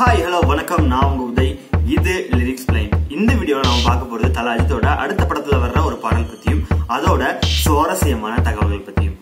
hi hello வணக்கம் நான் உங்க உதய் இது லிரிக்ஸ் பிளைன் இந்த வீடியோல நாம பார்க்க போறது தல அஜித்தோட அடுத்த படத்துல வர்ற ஒரு பாடல் பத்தியும் அதோட சுவாரஸ்யமான தகவல்கள் பத்தியும்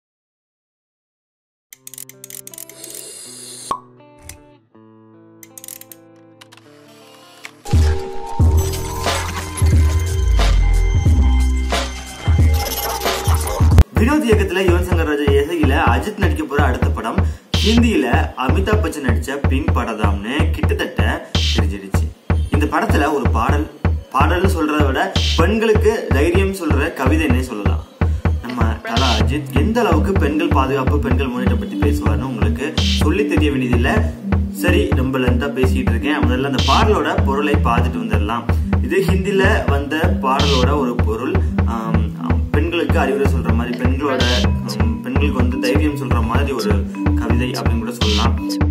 வினோத் இயக்கத்துல யுவன் சங்கர் ராஜா இசையில அஜித் நடிக்க போற அடுத்த படம் ஹிந்தியில அமிதாப் பச்சன் நடிச்ச பிங்க் படதாம்னு கிட்டத்தட்ட தெரிஞ்சிருச்சு இந்த படத்துல ஒரு பாடல் பாடல்னு சொல்றதை விட பெண்களுக்கு தைரியம் சொல்ற கவிதைன்னே சொல்லலாம் நம்ம தலா அஜித் எந்த அளவுக்கு பெண்கள் பாதுகாப்பு பெண்கள் முன்னேற்றம் பத்தி பேசுவார்னு உங்களுக்கு சொல்லி தெரிய வேண்டியதில்லை சரி ரொம்ப லென்த்தா பேசிட்டு இருக்கேன் முதல்ல அந்த பாடலோட பொருளை பார்த்துட்டு வந்துடலாம் இது ஹிந்தில வந்த பாடலோட ஒரு பொருள் ஆம், ஆம், பெண்களுக்கு அறிவுரை சொல்ற மாதிரி பெண்களோட ஆம், பெண்களுக்கு வந்து தைரியம் சொல்ற மாதிரி ஒரு கவிதை அப்படின்னு கூட சொல்லலாம்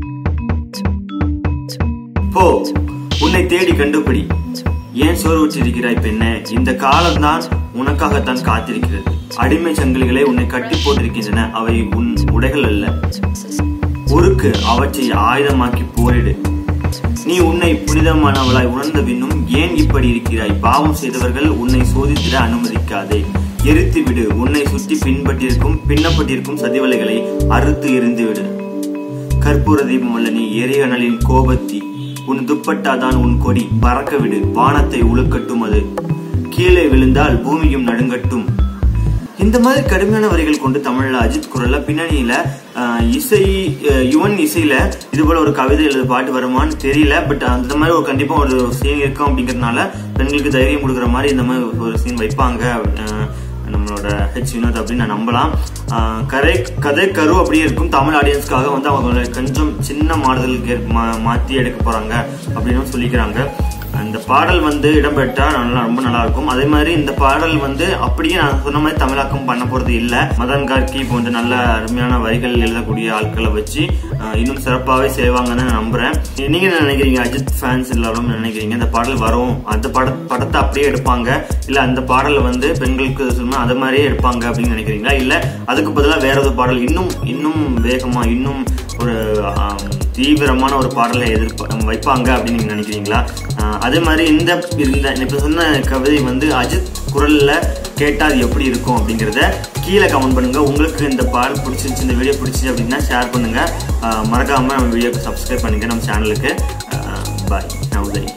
போ உன்னை தேடி கண்டுபிடி ஏன் சோர்வுற்றிருக்கிறாய் பெண்ணே இந்த காலம்தான் உனக்காகத்தான் காத்திருக்கிறது அடிமை சங்கிலிகளை உன்னை கட்டி போட்டிருக்கின்றன அவை உன் உடைகள் அல்ல உருக்கு அவற்றை ஆயுதமாக்கி போரிடு நீ உன்னை புனிதமானவளாய் உணர்ந்த பின்னும் ஏன் இப்படி இருக்கிறாய் பாவம் செய்தவர்கள் உன்னை சோதித்திட அனுமதிக்காதே எரித்து விடு உன்னை சுற்றி பின்பற்றிருக்கும் பின்னப்பட்டிருக்கும் சதிவலைகளை அறுத்து எறிந்து விடு கற்பூர தீபம் அல்ல நீ எரிகணலின் கோபத்தி உன் துப்பட்டாதான் உன் கொடி பறக்க விடு வானத்தை உழுக்கட்டும் அது கீழே விழுந்தால் பூமியும் நடுங்கட்டும் இந்த மாதிரி கடுமையான வரிகள் கொண்டு தமிழ்ல அஜித் குரல்ல பின்னணியில ஆஹ், இசை அஹ், யுவன் இசையில இது போல ஒரு கவிதை எழுத பாட்டு வருமான்னு தெரியல பட் அந்த மாதிரி ஒரு கண்டிப்பா ஒரு சீன் இருக்கும் அப்படிங்கறதுனால பெண்களுக்கு தைரியம் கொடுக்குற மாதிரி இந்த மாதிரி ஒரு சீன் வைப்பாங்க ஆஹ், நம்மளோட ஹெச் வினோத் அப்படின்னு நான் நம்பலாம் ஆஹ், கதை கதை கரு அப்படியே இருக்கும் தமிழ் ஆடியன்ஸ்க்காக வந்து அவங்க கொஞ்சம் சின்ன மாறுதலுக்கு மா- மாத்தி எடுக்க போறாங்க அப்படின்னு சொல்லிக்கிறாங்க அந்த பாடல் வந்து இடம்பெற்றா நல்லா ரொம்ப நல்லா இருக்கும் அதே மாதிரி இந்த பாடல் வந்து அப்படியே நான் சொன்ன மாதிரி தமிழாக்கம் பண்ண போறது இல்ல மதன் கார்கி போன்ற நல்ல அருமையான வரிகள் எழுதக்கூடிய ஆட்களை வச்சு ஆஹ், இன்னும் சிறப்பாகவே செய்வாங்கன்னு நான் நம்புறேன் நீங்க என்ன நினைக்கிறீங்க அஜித் ஃபேன்ஸ் எல்லாரும் என்ன நினைக்கிறீங்க இந்த பாடல் வரும் அந்த பட படத்தை அப்படியே எடுப்பாங்க இல்ல அந்த பாடலை வந்து பெண்களுக்கு சொல்லணும் அது மாதிரியே எடுப்பாங்க அப்படின்னு நினைக்கிறீங்களா இல்ல அதுக்கு பதிலாக வேற ஒரு பாடல் இன்னும் இன்னும் வேகமா இன்னும் ஒரு ஆம், தீவிரமான ஒரு பாடலை எதிர்ப்ப வைப்பாங்க அப்படின்னு நீங்க நினைக்கிறீங்களா ஆஹ் அதே மாதிரி இந்த இந்த இப்ப சொன்ன கவிதை வந்து அஜித் குரல்ல கேட்டா அது எப்படி இருக்கும் அப்படிங்கிறத கீழே கமெண்ட் பண்ணுங்க உங்களுக்கு இந்த பாடல் பிடிச்சிருந்துச்சு இந்த வீடியோ பிடிச்சிச்சு அப்படின்னா ஷேர் பண்ணுங்க ஆஹ் மறக்காம நம்ம வீடியோக்கு சப்ஸ்கிரைப் பண்ணுங்க நம்ம சேனலுக்கு பாய் நான் உதய்